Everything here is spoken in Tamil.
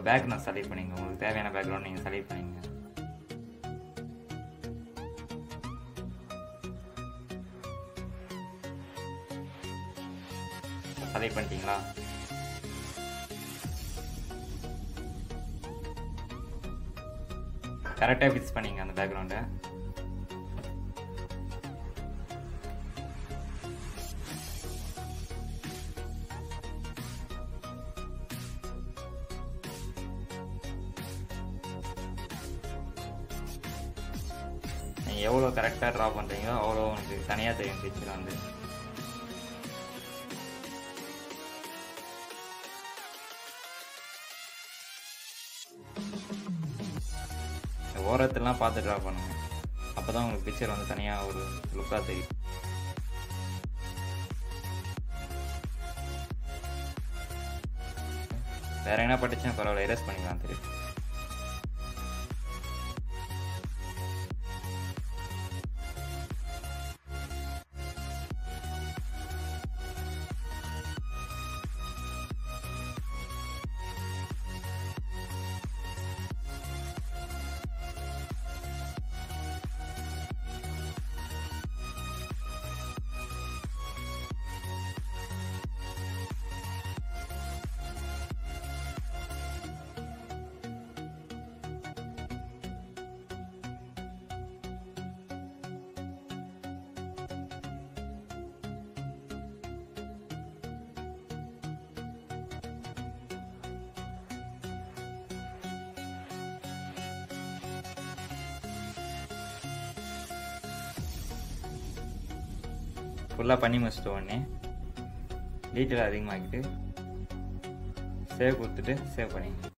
பேக்ரவுண்ட் செலக்ட் பண்ணிங்க உங்களுக்கு தேவையான பேக்ரவுண்ட் நீங்கள் செலக்ட் பண்ணிங்க செலக்ட் பண்ணிட்டீங்களா கரெக்டாக ஃபிக்ஸ் பண்ணிங்க அந்த பேக்ரவுண்டை நீங்கள் எவ்வளோ கரெக்டாக ட்ரா பண்ணுறீங்களோ அவ்வளோ உங்களுக்கு தனியாக தெரியும் பிக்சர் வந்து இந்த ஓரத்தெல்லாம் பார்த்து ட்ரா பண்ணுங்க அப்போ தான் உங்களுக்கு பிக்சர் வந்து தனியாக ஒரு லுக்காக தெரியும் வேற என்ன பட்டுச்சுன்னா பரவாயில்ல எரேஸ் பண்ணிக்கலாம் தெரியும் ஃபுல்லாக பண்ணி முடிச்சிட்ட உடனே டீட்டெயில் அதிகமாக்கிட்டு சேவ் கொடுத்துட்டு சேவ் பண்ணிங்க